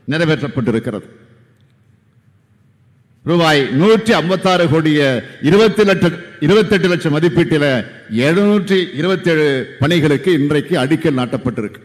நிறைவேற்றப்பட்டிருக்கிறது ரூபாய் நூற்றி ஐம்பத்தாறு கோடிய இருபத்தி லட்சம் இருபத்தெட்டு லட்சம் மதிப்பீட்டில் எழுநூற்றி இருபத்தி ஏழு பணிகளுக்கு இன்றைக்கு அடிக்கல் நாட்டப்பட்டிருக்கு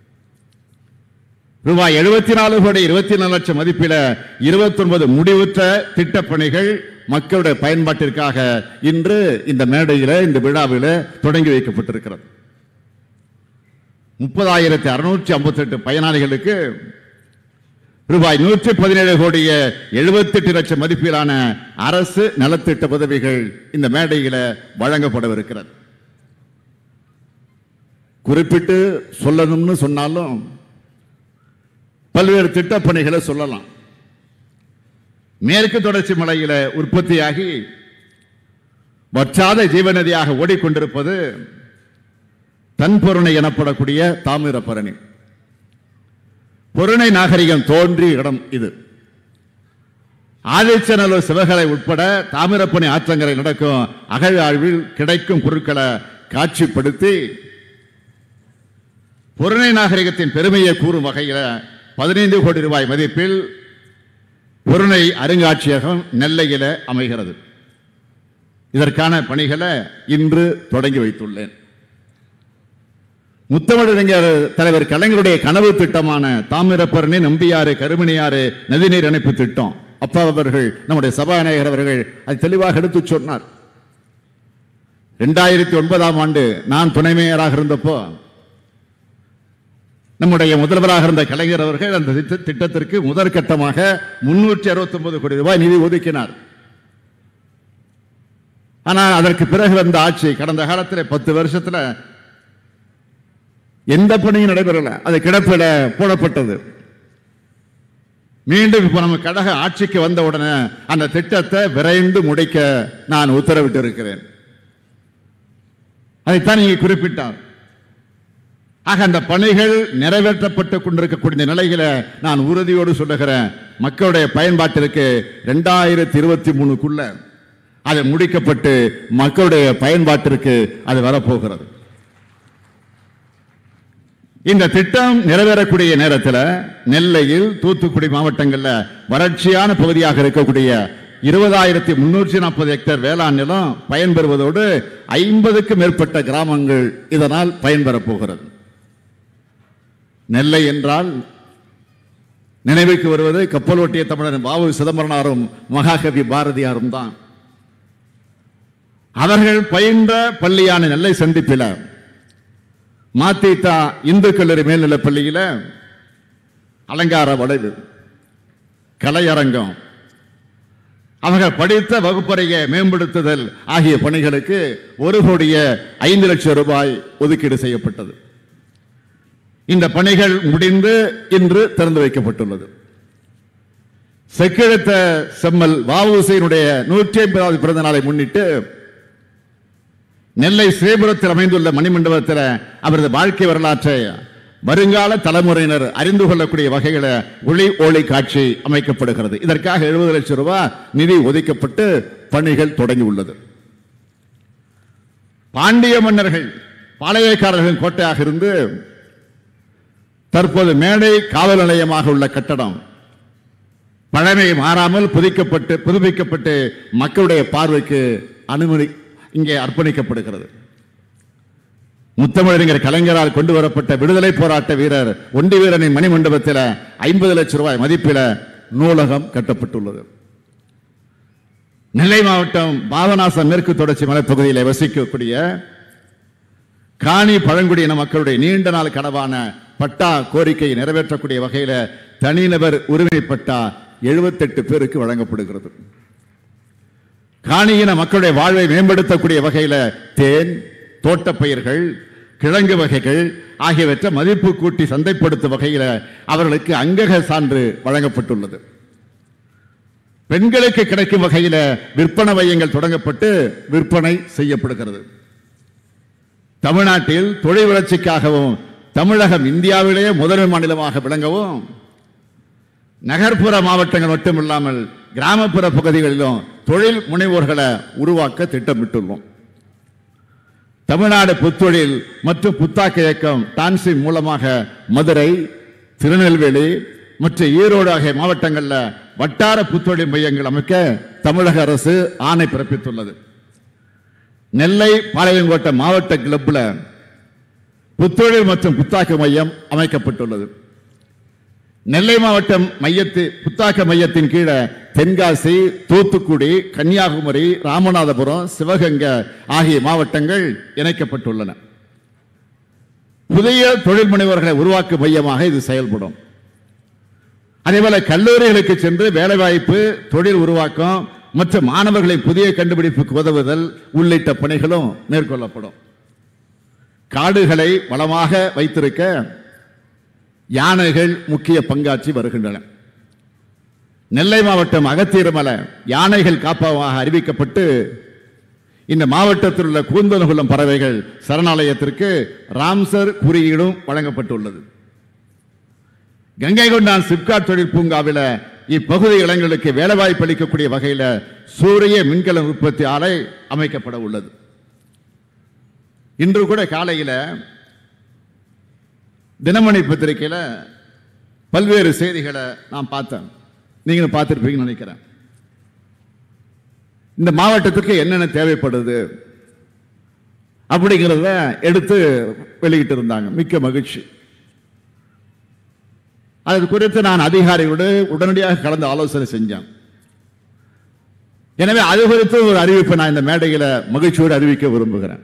ரூபாய் எழுபத்தி நாலு கோடி இருபத்தி நாலு லட்சம் மதிப்பில இருபத்தி ஒன்பது முடிவுற்ற திட்டப் பணிகள் மக்களுடைய பயன்பாட்டிற்காக இன்று இந்த மேடையில இந்த விழாவில் தொடங்கி வைக்கப்பட்டிருக்கிறது முப்பதாயிரத்தி அறுநூற்றி ஐம்பத்தி எட்டு பயனாளிகளுக்கு ரூபாய் நூற்றி பதினேழு கோடிய எழுபத்தி எட்டு லட்சம் மதிப்பிலான அரசு நலத்திட்ட உதவிகள் இந்த மேடையில வழங்கப்படவிருக்கிறது குறிப்பிட்டு சொல்லணும்னு சொன்னாலும் பல்வேறு திட்டப் பணிகளை சொல்லலாம் மேற்கு தொடர்ச்சி மலையில உற்பத்தியாகி வற்றாத ஜீவநதியாக ஓடிக்கொண்டிருப்பது தன்பொருணை எனப்படக்கூடிய தாமிரபரணி பொருணை நாகரிகம் தோன்றிய இடம் இது ஆதிச்சநல்லூர் சிவகலை உட்பட தாமிரப்பணி ஆற்றங்கரை நடக்கும் அகழாழ்வில் கிடைக்கும் பொருட்களை காட்சிப்படுத்தி பொருணை நாகரிகத்தின் பெருமையை கூறும் வகையில் பதினைந்து கோடி ரூபாய் மதிப்பில் பொருணை அருங்காட்சியகம் நெல்லையில அமைகிறது இதற்கான பணிகளை இன்று தொடங்கி வைத்துள்ளேன் முத்தமிழறிஞர் தலைவர் கலைஞருடைய கனவு திட்டமான தாமிரபரணி நம்பியாறு கருமணியாறு நதிநீர் இணைப்பு திட்டம் அப்பா அவர்கள் நம்முடைய சபாநாயகர் அவர்கள் அதை தெளிவாக எடுத்துச் சொன்னார் இரண்டாயிரத்தி ஒன்பதாம் ஆண்டு நான் துணை மேயராக இருந்தப்போ நம்முடைய முதல்வராக இருந்த கலைஞர் அவர்கள் அந்த திட்ட- திட்டத்திற்கு முதற்கட்டமாக முன்னூற்றி அறுபத்தி ஒன்பது கோடி ரூபாய் நிதி ஒதுக்கினார் ஆனால் அதற்கு பிறகு வந்த ஆட்சி கடந்த காலத்தில் பத்து வருஷத்துல எந்த பணியும் நடைபெறல அது கிடப்பில போடப்பட்டது மீண்டும் இப்ப நம்ம கழக ஆட்சிக்கு வந்த உடனே அந்த திட்டத்தை விரைந்து முடிக்க நான் உத்தரவிட்டு இருக்கிறேன் அதைத்தான் நீங்க குறிப்பிட்டார் ஆக அந்த பணிகள் நிறைவேற்றப்பட்டு கொண்டிருக்கக்கூடிய இந்த நிலையில நான் உறுதியோடு சொல்லுகிறேன் மக்களுடைய பயன்பாட்டிற்கு ரெண்டாயிரத்தி இருபத்தி மூணுக்குள்ள அது முடிக்கப்பட்டு மக்களுடைய பயன்பாட்டிற்கு அது வரப்போகிறது இந்த திட்டம் நிறைவேறக்கூடிய நேரத்தில் நெல்லையில் தூத்துக்குடி மாவட்டங்கள்ல வறட்சியான பகுதியாக இருக்கக்கூடிய இருபதாயிரத்தி முன்னூற்றி நாற்பது ஹெக்டேர் வேளாண் நிலம் பயன்பெறுவதோடு ஐம்பதுக்கும் மேற்பட்ட கிராமங்கள் இதனால் பயன்பெறப் போகிறது நெல்லை என்றால் நினைவுக்கு வருவது கப்பலோட்டிய தமிழன் பாபு சிதம்பரனாரும் மகாகவி பாரதியாரும் தான் அவர்கள் பயின்ற பள்ளியான நெல்லை சந்திப்பில மாத்தித்தா இந்து கல்லூரி மேல்நிலைப் பள்ளியில அலங்கார வளைவு கலையரங்கம் அவங்க படித்த வகுப்பறையை மேம்படுத்துதல் ஆகிய பணிகளுக்கு ஒரு கோடிய ஐந்து லட்சம் ரூபாய் ஒதுக்கீடு செய்யப்பட்டது இந்த பணிகள் முடிந்து இன்று திறந்து வைக்கப்பட்டுள்ளது செக்கிழத்த செம்மல் வஉசியினுடைய நூற்றி ஐம்பதாவது பிறந்த நாளை முன்னிட்டு நெல்லை ஸ்ரீபுரத்தில் அமைந்துள்ள மணிமண்டபத்தில் அவரது வாழ்க்கை வரலாற்றை வருங்கால தலைமுறையினர் அறிந்து கொள்ளக்கூடிய வகையில் ஒளி ஒளி காட்சி அமைக்கப்படுகிறது இதற்காக எழுபது லட்சம் ரூபாய் நிதி ஒதுக்கப்பட்டு பணிகள் தொடங்கி உள்ளது பாண்டிய மன்னர்கள் பாளையக்காரர்களின் கோட்டையாக இருந்து தற்போது மேடை காவல் நிலையமாக உள்ள கட்டடம் பழமை மாறாமல் புதுக்கப்பட்டு புதுப்பிக்கப்பட்டு மக்களுடைய பார்வைக்கு அனுமதி இங்கே அர்ப்பணிக்கப்படுகிறது முத்தமிழறிஞர் கலைஞரால் கொண்டு வரப்பட்ட விடுதலை போராட்ட வீரர் ஒண்டி வீரனின் மணிமண்டபத்தில் ஐம்பது லட்சம் ரூபாய் மதிப்பில நூலகம் கட்டப்பட்டுள்ளது நெல்லை மாவட்டம் பாபநாசம் மேற்கு தொடர்ச்சி மலைப்பகுதியில் வசிக்கக்கூடிய காணி பழங்குடியின மக்களுடைய நீண்ட நாள் கனவான பட்டா கோரிக்கையை நிறைவேற்றக்கூடிய வகையில தனிநபர் உரிமை பட்டா 78 பேருக்கு வழங்கப்படுகிறது காணியின மக்களுடைய வாழ்வை மேம்படுத்தக்கூடிய வகையில தேன் தோட்டப்பயிர்கள் கிழங்கு வகைகள் ஆகியவற்றை மதிப்பு கூட்டி சந்தைப்படுத்தும் வகையில அவர்களுக்கு அங்கக சான்று வழங்கப்பட்டுள்ளது பெண்களுக்கு கிடைக்கும் வகையில விற்பனை மையங்கள் தொடங்கப்பட்டு விற்பனை செய்யப்படுகிறது தமிழ்நாட்டில் தொழில் வளர்ச்சிக்காகவும் தமிழகம் இந்தியாவிலேயே முதன்மை மாநிலமாக விளங்கவும் நகர்ப்புற மாவட்டங்கள் மட்டுமில்லாமல் கிராமப்புற பகுதிகளிலும் தொழில் முனைவோர்களை உருவாக்க திட்டமிட்டுள்ளோம் தமிழ்நாடு புத்தொழில் மற்றும் புத்தாக்க இயக்கம் டான்சி மூலமாக மதுரை திருநெல்வேலி மற்றும் ஈரோடு ஆகிய மாவட்டங்களில் வட்டார புத்தொழில் மையங்கள் அமைக்க தமிழக அரசு ஆணை பிறப்பித்துள்ளது நெல்லை பாளையங்கோட்டை மாவட்ட கிளப்ல புத்தொழில் மற்றும் புத்தாக்க மையம் அமைக்கப்பட்டுள்ளது நெல்லை மாவட்டம் மையத்து புத்தாக்க மையத்தின் கீழே தென்காசி தூத்துக்குடி கன்னியாகுமரி ராமநாதபுரம் சிவகங்கை ஆகிய மாவட்டங்கள் இணைக்கப்பட்டுள்ளன புதிய தொழில் முனைவர்களை உருவாக்கும் மையமாக இது செயல்படும் அதேபோல கல்லூரிகளுக்கு சென்று வேலைவாய்ப்பு தொழில் உருவாக்கம் மற்றும் மாணவர்களின் புதிய கண்டுபிடிப்புக்கு உதவுதல் உள்ளிட்ட பணிகளும் மேற்கொள்ளப்படும் காடுகளை வளமாக வைத்திருக்க யானைகள் முக்கிய பங்காற்றி வருகின்றன நெல்லை மாவட்டம் அகத்தீரமலை யானைகள் காப்பகமாக அறிவிக்கப்பட்டு இந்த மாவட்டத்தில் உள்ள கூந்தல்குளம் பறவைகள் சரணாலயத்திற்கு ராம்சர் குறியீடும் வழங்கப்பட்டுள்ளது கங்கை கொண்டான் சிப்காட் தொழில் பூங்காவில் இப்பகுதி இளைஞர்களுக்கு வேலைவாய்ப்பு அளிக்கக்கூடிய வகையில் சூரிய மின்கல உற்பத்தி ஆலை அமைக்கப்பட உள்ளது இன்று கூட காலையில் தினமணி பத்திரிகையில் பல்வேறு செய்திகளை நான் பார்த்தேன் நீங்களும் பார்த்துருப்பீங்கன்னு நினைக்கிறேன் இந்த மாவட்டத்துக்கு என்னென்ன தேவைப்படுது அப்படிங்கிறத எடுத்து வெளியிட்டு இருந்தாங்க மிக்க மகிழ்ச்சி அது குறித்து நான் அதிகாரிகளோடு உடனடியாக கலந்து ஆலோசனை செஞ்சேன் எனவே அது குறித்து ஒரு அறிவிப்பை நான் இந்த மேடையில் மகிழ்ச்சியோடு அறிவிக்க விரும்புகிறேன்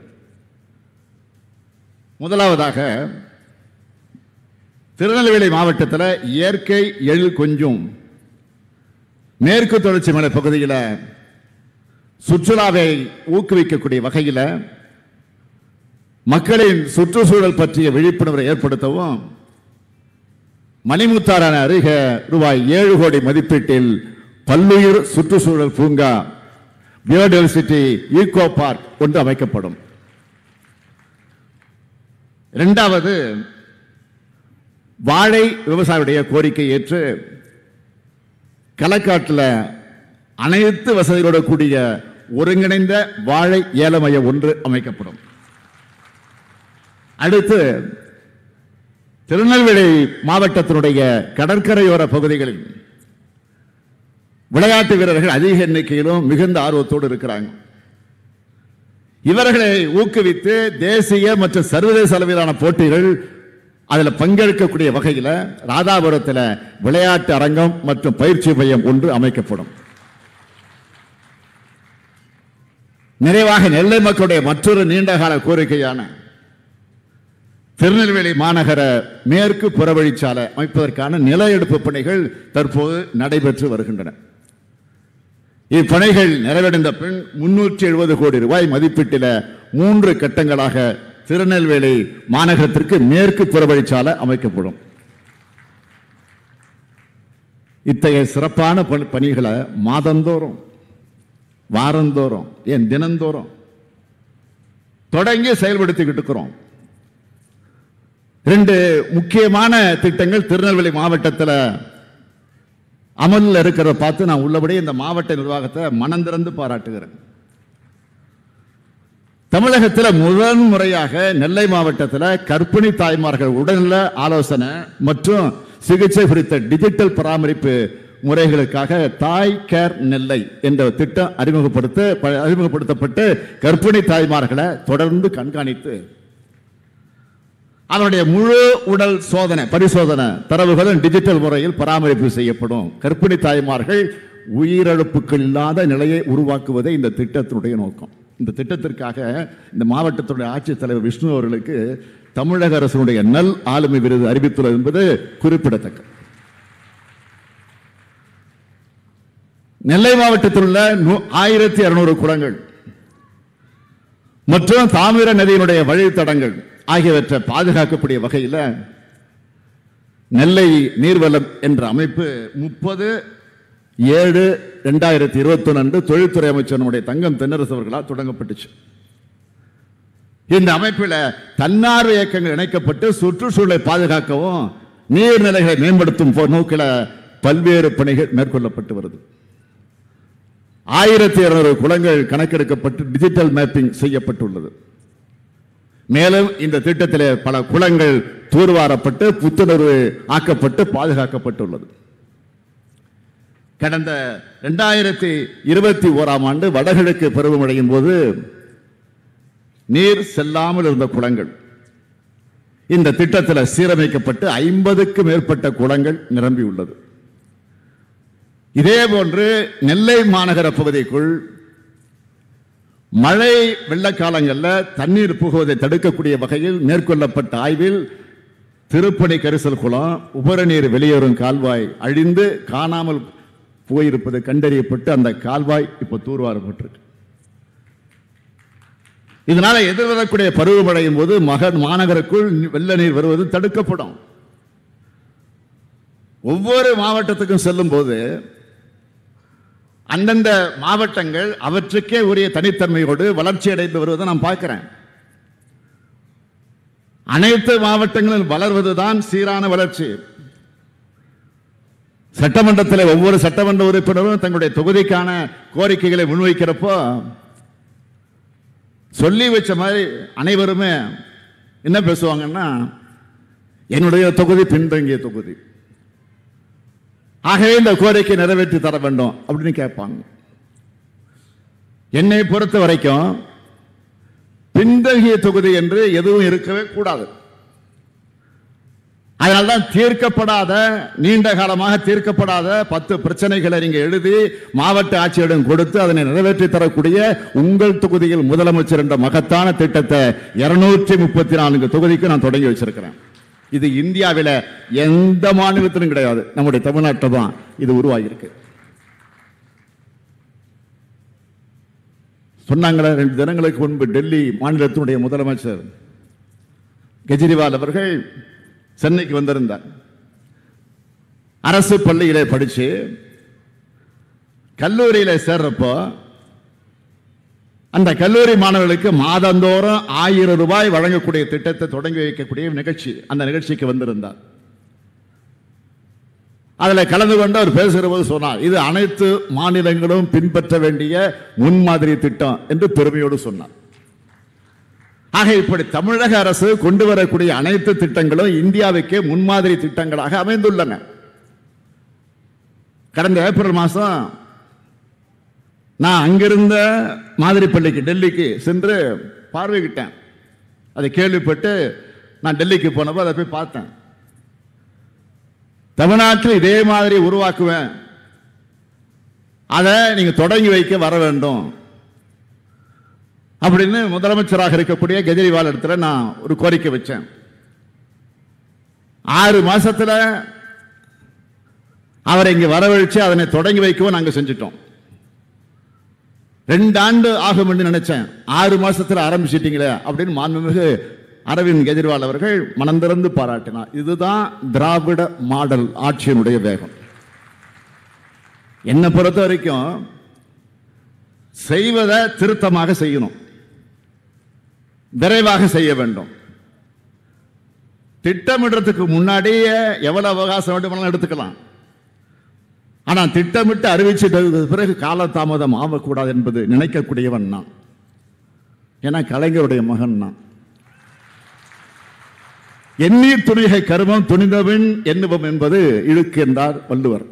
முதலாவதாக திருநெல்வேலி மாவட்டத்தில் இயற்கை எழில் கொஞ்சம் மேற்கு தொடர்ச்சி மலை பகுதியில் சுற்றுலாவை ஊக்குவிக்கக்கூடிய வகையில் மக்களின் சுற்றுச்சூழல் பற்றிய விழிப்புணர்வை ஏற்படுத்தவும் மணிமுத்தாரான அருகே ரூபாய் ஏழு கோடி மதிப்பீட்டில் பல்லுயிர் சுற்றுச்சூழல் பூங்கா பயோடைவர்சிட்டி ஈகோ பார்க் ஒன்று அமைக்கப்படும் இரண்டாவது வாழை விவசாயியுடைய கோரிக்கை ஏற்று களக்காட்டில் அனைத்து வசதிகளோடு கூடிய ஒருங்கிணைந்த வாழை ஏல மையம் ஒன்று அமைக்கப்படும் அடுத்து திருநெல்வேலி மாவட்டத்தினுடைய கடற்கரையோர பகுதிகளில் விளையாட்டு வீரர்கள் அதிக எண்ணிக்கையிலும் மிகுந்த ஆர்வத்தோடு இருக்கிறாங்க இவர்களை ஊக்குவித்து தேசிய மற்றும் சர்வதேச அளவிலான போட்டிகள் அதில் பங்கெடுக்கக்கூடிய வகையில் ராதாபுரத்தில் விளையாட்டு அரங்கம் மற்றும் பயிற்சி மையம் ஒன்று அமைக்கப்படும் நிறைவாக நெல்லை மக்களுடைய மற்றொரு நீண்டகால கோரிக்கையான திருநெல்வேலி மாநகர மேற்கு புறவழிச்சாலை அமைப்பதற்கான நில எடுப்பு பணிகள் தற்போது நடைபெற்று வருகின்றன இப்பணிகள் நிறைவடைந்த பின் முன்னூற்றி எழுபது கோடி ரூபாய் மதிப்பீட்டில் மூன்று கட்டங்களாக திருநெல்வேலி மாநகரத்திற்கு மேற்கு புறவழிச்சாலை அமைக்கப்படும் இத்தகைய சிறப்பான பணி- பணிகளை மாதந்தோறும் வாரந்தோறும் ஏன் தினந்தோறும் தொடங்கி செயல்படுத்திக்கிட்டு இருக்கிறோம் ரெண்டு முக்கியமான திட்டங்கள் திருநெல்வேலி மாவட்டத்தில் அமலில் இருக்கிறத பார்த்து நான் உள்ளபடி இந்த மாவட்ட நிர்வாகத்தை மனம் திறந்து பாராட்டுகிறேன் தமிழகத்தில் முதன் முறையாக நெல்லை மாவட்டத்தில் கர்ப்பிணி தாய்மார்கள் உடல்நல ஆலோசனை மற்றும் சிகிச்சை குறித்த டிஜிட்டல் பராமரிப்பு முறைகளுக்காக தாய் கேர் நெல்லை என்ற திட்டம் அறிமுகப்படுத்த ப- அறிமுகப்படுத்தப்பட்டு கர்ப்பிணி தாய்மார்களை தொடர்ந்து கண்காணித்து அதனுடைய முழு உடல் சோதனை பரிசோதனை தரவுகளும் டிஜிட்டல் முறையில் பராமரிப்பு செய்யப்படும் கர்ப்பிணி தாய்மார்கள் உயிரிழப்புகள் இல்லாத நிலையை உருவாக்குவதே இந்த திட்டத்தினுடைய நோக்கம் இந்த திட்டத்திற்காக இந்த மாவட்டத்துடைய ஆட்சித்தலைவர் விஷ்ணு அவர்களுக்கு தமிழக அரசினுடைய நல் ஆளுமை விருது அறிவித்துள்ளது என்பது குறிப்பிடத்தக்கது நெல்லை மாவட்டத்தில் உள்ள நூ- ஆயிரத்தி இருநூறு குளங்கள் மற்றும் தாமிர நதியினுடைய வழித்தடங்கள் ஆகியவற்றை பாதுகாக்கக்கூடிய வகையில் நெல்லை நீர்வளம் என்ற அமைப்பு முப்பது ஏழு ரெண்டாயிரத்தி இருபத்தி அன்று தொழில்துறை அமைச்சர் நம்முடைய தங்கம் தென்னரசு அவர்களால் தொடங்கப்பட்டுச்சு இந்த அமைப்பில் தன்னார்வ இயக்கங்கள் இணைக்கப்பட்டு சுற்றுச்சூழலை பாதுகாக்கவும் நீர்நிலைகளை மேம்படுத்தும் போ- நோக்கில பல்வேறு பணிகள் மேற்கொள்ளப்பட்டு வருது ஆயிரத்தி இருநூறு குளங்கள் கணக்கெடுக்கப்பட்டு டிஜிட்டல் மேப்பிங் செய்யப்பட்டுள்ளது மேலும் இந்த திட்டத்திலே பல குளங்கள் தூர்வாரப்பட்டு புத்துணர்வு ஆக்கப்பட்டு பாதுகாக்கப்பட்டுள்ளது கடந்த இரண்டாயிரத்தி இருபத்தி ஓராம் ஆண்டு வடகிழக்கு பருவமழையின் போது நீர் செல்லாமல் இருந்த குளங்கள் இந்த திட்டத்தில் சீரமைக்கப்பட்டு ஐம்பதுக்கும் மேற்பட்ட குளங்கள் நிரம்பி உள்ளது இதே போன்று நெல்லை மாநகர பகுதிக்குள் மழை வெள்ளக்காலங்களில் தண்ணீர் புகுவதை தடுக்கக்கூடிய வகையில் மேற்கொள்ளப்பட்ட ஆய்வில் திருப்பணி கரிசல் குளம் உபரிநீர் வெளியேறும் கால்வாய் அழிந்து காணாமல் போயிருப்பது கண்டறியப்பட்டு அந்த கால்வாய் இப்போ தூர்வாரப்பட்டிருக்கு இதனால எதிர்வரக்கூடிய பருவமழையும் போது மகன் மாநகருக்குள் வெள்ள நீர் வருவது தடுக்கப்படும் ஒவ்வொரு மாவட்டத்துக்கும் செல்லும் போது அந்தந்த மாவட்டங்கள் அவற்றுக்கே உரிய தனித்தன்மையோடு வளர்ச்சி அடைந்து வருவதை நான் பார்க்கிறேன் அனைத்து மாவட்டங்களில் வளர்வதுதான் சீரான வளர்ச்சி சட்டமன்றத்தில் ஒவ்வொரு சட்டமன்ற உறுப்பினரும் தங்களுடைய தொகுதிக்கான கோரிக்கைகளை முன்வைக்கிறப்போ சொல்லி வச்ச மாதிரி அனைவருமே என்ன பேசுவாங்கன்னா என்னுடைய தொகுதி பின்தங்கிய தொகுதி ஆகவே இந்த கோரிக்கை நிறைவேற்றி தர வேண்டும் அப்படின்னு கேட்பாங்க என்னை பொறுத்த வரைக்கும் பின்தங்கிய தொகுதி என்று எதுவும் இருக்கவே கூடாது அதனால்தான் தீர்க்கப்படாத நீண்ட காலமாக தீர்க்கப்படாத பத்து பிரச்சனைகளை நீங்க எழுதி மாவட்ட ஆட்சியரிடம் கொடுத்து அதனை நிறைவேற்றி தரக்கூடிய உங்கள் தொகுதியில் முதலமைச்சர் என்ற மகத்தான திட்டத்தை இருநூற்றி முப்பத்தி நான்கு தொகுதிக்கு நான் தொடங்கி வச்சிருக்கிறேன் இது இந்தியாவில் எந்த மாநிலத்திலும் கிடையாது நம்முடைய தமிழ்நாட்டில் தான் இது உருவாகியிருக்கு சொன்னாங்களே ரெண்டு தினங்களுக்கு முன்பு டெல்லி மாநிலத்தினுடைய முதலமைச்சர் கெஜ்ரிவால் அவர்கள் சென்னைக்கு வந்திருந்தார் அரசு பள்ளியிலே படிச்சு கல்லூரியில சேர்றப்போ அந்த கல்லூரி மாணவர்களுக்கு மாதந்தோறும் ஆயிரம் ரூபாய் வழங்கக்கூடிய திட்டத்தை தொடங்கி வைக்கக்கூடிய நிகழ்ச்சி அந்த நிகழ்ச்சிக்கு வந்திருந்தார் அதில் கலந்து கொண்டு அவர் பேசுகிற போது சொன்னார் இது அனைத்து மாநிலங்களும் பின்பற்ற வேண்டிய முன்மாதிரி திட்டம் என்று பெருமையோடு சொன்னார் ஆக இப்படி தமிழக அரசு கொண்டு வரக்கூடிய அனைத்து திட்டங்களும் இந்தியாவுக்கே முன்மாதிரி திட்டங்களாக அமைந்துள்ளன கடந்த ஏப்ரல் மாதம் நான் அங்கிருந்த மாதிரி பள்ளிக்கு டெல்லிக்கு சென்று பார்வையிட்டேன் அதை கேள்விப்பட்டு நான் டெல்லிக்கு போனப்போ அதை போய் பார்த்தேன் தமிழ்நாட்டில் இதே மாதிரி உருவாக்குவேன் அதை நீங்க தொடங்கி வைக்க வர வேண்டும் அப்படின்னு முதலமைச்சராக இருக்கக்கூடிய கெஜ்ரிவால் இடத்துல நான் ஒரு கோரிக்கை வச்சேன் ஆறு மாசத்துல அவரை இங்க வரவழைச்சு அதனை தொடங்கி வைக்கவும் நாங்க செஞ்சிட்டோம் ரெண்டு ஆண்டு ஆகும் என்று நினைச்சேன் ஆறு மாசத்துல ஆரம்பிச்சிட்டீங்களே அப்படின்னு மாண்புமிகு அரவிந்த் கெஜ்ரிவால் அவர்கள் மனந்திறந்து பாராட்டினார் இதுதான் திராவிட மாடல் ஆட்சியினுடைய வேகம் என்னை பொறுத்த வரைக்கும் செய்வதை திருத்தமாக செய்யணும் விரைவாக செய்ய வேண்டும் திட்டமிடுறதுக்கு முன்னாடியே எவ்வளவு அவகாசம் வேண்டுமானாலும் எடுத்துக்கலாம் ஆனா திட்டமிட்டு அறிவிச்சிட்ட பிறகு காலதாமதம் ஆகக்கூடாது என்பது நினைக்கக்கூடியவன் நான் ஏன்னா கலைஞருடைய மகன் நான் எண்ணீர் துணிகை கருமம் துணிந்தவன் எண்ணுவம் என்பது இழுக்கு என்றார் வள்ளுவர்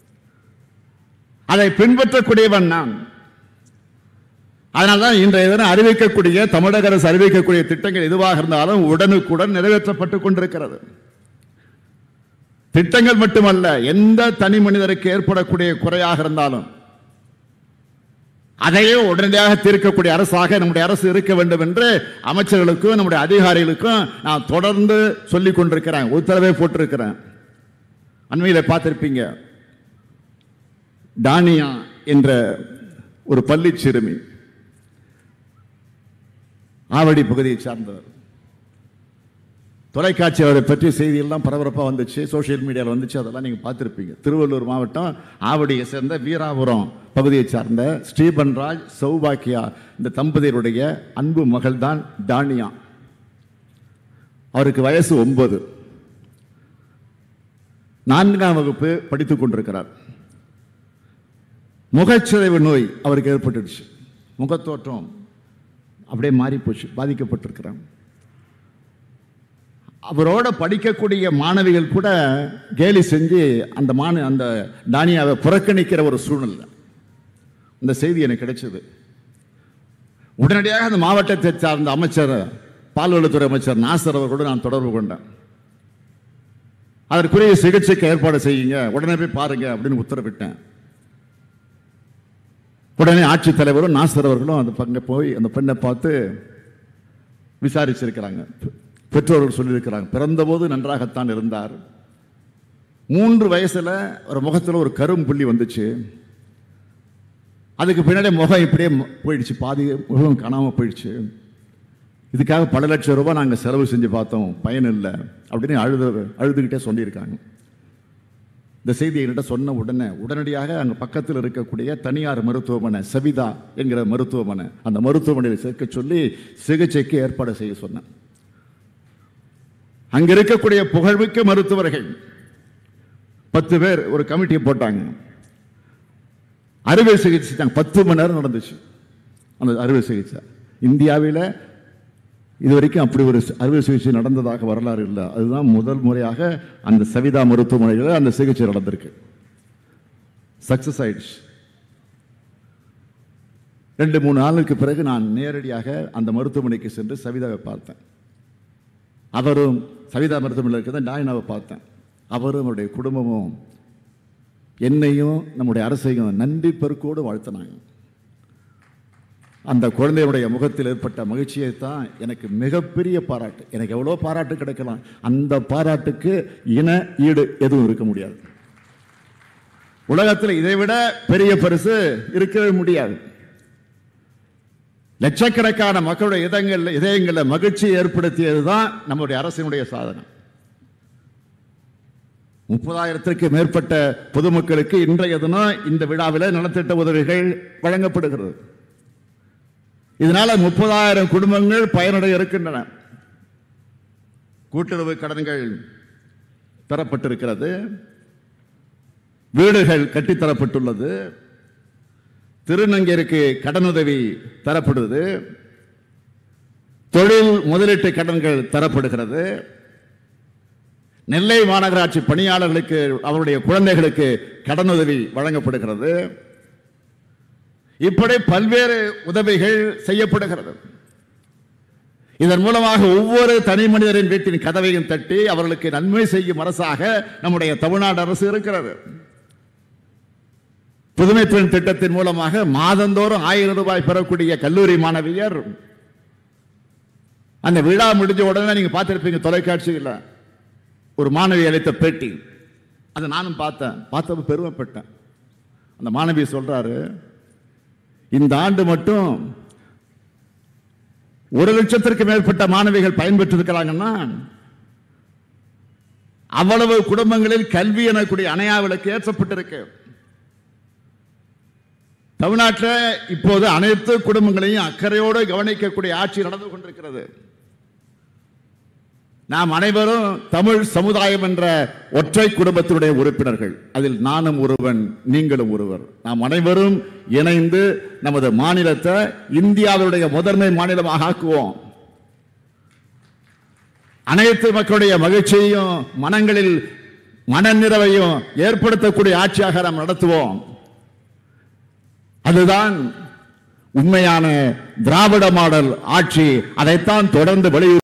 அதை பின்பற்றக்கூடியவன் நான் அதனால்தான் இன்றைய தினம் அறிவிக்கக்கூடிய தமிழக அரசு அறிவிக்கக்கூடிய திட்டங்கள் எதுவாக இருந்தாலும் உடனுக்குடன் நிறைவேற்றப்பட்டுக் கொண்டிருக்கிறது திட்டங்கள் மட்டுமல்ல எந்த தனி மனிதருக்கு ஏற்படக்கூடிய குறையாக இருந்தாலும் அதையே உடனடியாக தீர்க்கக்கூடிய அரசாக நம்முடைய அரசு இருக்க வேண்டும் என்று அமைச்சர்களுக்கும் நம்முடைய அதிகாரிகளுக்கும் நான் தொடர்ந்து சொல்லிக் கொண்டிருக்கிறேன் உத்தரவை போட்டிருக்கிறேன் அண்மையில் பார்த்திருப்பீங்க டானியா என்ற ஒரு பள்ளி சிறுமி ஆவடி பகுதியை சார்ந்தவர் தொலைக்காட்சி அவரை பற்றி செய்தியெல்லாம் பரபரப்பாக வந்துச்சு சோஷியல் மீடியாவில் வந்துச்சு அதெல்லாம் நீங்கள் பார்த்துருப்பீங்க திருவள்ளூர் மாவட்டம் ஆவடியை சேர்ந்த வீராபுரம் பகுதியை சார்ந்த ஸ்ரீபன்ராஜ் சௌபாக்கியா இந்த தம்பதியருடைய அன்பு மகள் தான் டானியா அவருக்கு வயசு ஒன்பது நான்காம் வகுப்பு படித்துக் கொண்டிருக்கிறார் முகச்சிதைவு நோய் அவருக்கு ஏற்பட்டுடுச்சு முகத்தோற்றம் அப்படியே மாறி போச்சு பாதிக்கப்பட்டிருக்கிறான் அவரோட படிக்கக்கூடிய மாணவிகள் கூட கேலி செஞ்சு அந்த மாண அந்த டானியாவை புறக்கணிக்கிற ஒரு சூழ்நிலை இந்த செய்தி எனக்கு கிடைச்சது உடனடியாக அந்த மாவட்டத்தை சார்ந்த அமைச்சர் பால்வளத்துறை அமைச்சர் நாசர் அவர்களோடு நான் தொடர்பு கொண்டேன் அதற்குரிய சிகிச்சைக்கு ஏற்பாடு செய்யுங்க உடனே போய் பாருங்க அப்படின்னு உத்தரவிட்டேன் உடனே ஆட்சித்தலைவரும் நாசர் அவர்களும் அந்த பங்க போய் அந்த பெண்ணை பார்த்து விசாரிச்சிருக்கிறாங்க பெற்றோர்கள் சொல்லியிருக்கிறாங்க பிறந்தபோது நன்றாகத்தான் இருந்தார் மூன்று வயசுல ஒரு முகத்தில் ஒரு கரும் புள்ளி வந்துச்சு அதுக்கு பின்னாடி முகம் இப்படியே ம- போயிடுச்சு பாதி முகம் காணாம போயிடுச்சு இதுக்காக பல லட்சம் ரூபாய் நாங்கள் செலவு செஞ்சு பார்த்தோம் பயன் இல்லை அப்படின்னு அழுது அழுதுகிட்டே சொல்லியிருக்காங்க இந்த செய்தியை என்கிட்ட சொன்ன உடனே உடனடியாக அங்கே பக்கத்தில் இருக்கக்கூடிய தனியார் மருத்துவமனை சவிதா என்கிற மருத்துவமனை அந்த மருத்துவமனையில் சேர்க்க சொல்லி சிகிச்சைக்கு ஏற்பாடு செய்ய சொன்னேன் அங்க இருக்கக்கூடிய புகழ்மிக்க மருத்துவர்கள் பத்து பேர் ஒரு கமிட்டியை போட்டாங்க அறுவை சிகிச்சை செஞ்சாங்க. பத்து மணி நேரம் நடந்துச்சு அந்த அறுவை சிகிச்சை இந்தியாவில் இது வரைக்கும் அப்படி ஒரு அறுவை சிகிச்சை நடந்ததாக வரலாறு இல்லை அதுதான் முதல் முறையாக அந்த சவிதா மருத்துவமனையில் அந்த சிகிச்சை நடந்திருக்கு சக்சஸ் ஆயிடுச்சு ரெண்டு மூணு நாளுக்கு பிறகு நான் நேரடியாக அந்த மருத்துவமனைக்கு சென்று சவிதாவை பார்த்தேன் அவரும் சவிதா மருத்துவமனையில் இருக்கிறத டாயினாவை பார்த்தேன் அவரும் அவருடைய குடும்பமும் என்னையும் நம்முடைய அரசையும் நன்றி பெருக்கோடு வாழ்த்தினாங்க அந்த குழந்தையுடைய முகத்தில் ஏற்பட்ட மகிழ்ச்சியை தான் எனக்கு மிகப்பெரிய பாராட்டு எனக்கு எவ்வளோ பாராட்டு கிடைக்கலாம் அந்த பாராட்டுக்கு இன ஈடு எதுவும் இருக்க முடியாது உலகத்தில் இதை விட பெரிய பரிசு இருக்கவே முடியாது லட்சக்கணக்கான மக்களுடைய இதயங்கள்ல இதயங்கள்ல மகிழ்ச்சியை ஏற்படுத்தியது தான் நம்முடைய அரசினுடைய சாதனை முப்பதாயிரத்திற்கு மேற்பட்ட பொதுமக்களுக்கு இன்றைய தினம் இந்த விழாவில் நலத்திட்ட உதவிகள் வழங்கப்படுகிறது இதனால முப்பதாயிரம் குடும்பங்கள் பயனடைய இருக்கின்றன கூட்டுறவு கடன்கள் பெறப்பட்டிருக்கிறது வீடுகள் கட்டித்தரப்பட்டுள்ளது திருநங்கையருக்கு கடனுதவி தரப்படுது தொழில் முதலீட்டு கடன்கள் தரப்படுகிறது நெல்லை மாநகராட்சி பணியாளர்களுக்கு அவருடைய குழந்தைகளுக்கு கடனுதவி வழங்கப்படுகிறது இப்படி பல்வேறு உதவிகள் செய்யப்படுகிறது இதன் மூலமாக ஒவ்வொரு தனி மனிதரின் வீட்டின் கதவையும் தட்டி அவர்களுக்கு நன்மை செய்யும் அரசாக நம்முடைய தமிழ்நாடு அரசு இருக்கிறது புதுமை பெண் திட்டத்தின் மூலமாக மாதந்தோறும் ஆயிரம் ரூபாய் பெறக்கூடிய கல்லூரி மாணவியர் அந்த விழா முடிஞ்ச உடனே நீங்க பார்த்திருப்பீங்க தொலைக்காட்சியில் ஒரு மாணவி அளித்த பேட்டி அதை நானும் பார்த்தேன் பார்த்தப்ப பெருமைப்பட்டேன் அந்த மாணவி சொல்றாரு இந்த ஆண்டு மட்டும் ஒரு லட்சத்திற்கு மேற்பட்ட மாணவிகள் பயன்பெற்றிருக்கிறாங்கன்னா அவ்வளவு குடும்பங்களில் கல்வி எனக்கூடிய அணையா விளக்கு ஏற்றப்பட்டிருக்கு தமிழ்நாட்டில் இப்போது அனைத்து குடும்பங்களையும் அக்கறையோடு கவனிக்கக்கூடிய ஆட்சி நடந்து கொண்டிருக்கிறது நாம் அனைவரும் தமிழ் சமுதாயம் என்ற ஒற்றை குடும்பத்தினுடைய உறுப்பினர்கள் அதில் நானும் ஒருவன் நீங்களும் ஒருவர் நாம் அனைவரும் இணைந்து நமது மாநிலத்தை இந்தியாவுடைய முதன்மை மாநிலமாக ஆக்குவோம் அனைத்து மக்களுடைய மகிழ்ச்சியையும் மனங்களில் மனநிறைவையும் ஏற்படுத்தக்கூடிய ஆட்சியாக நாம் நடத்துவோம் அதுதான் உண்மையான திராவிட மாடல் ஆட்சி அதைத்தான் தொடர்ந்து வெளியுறு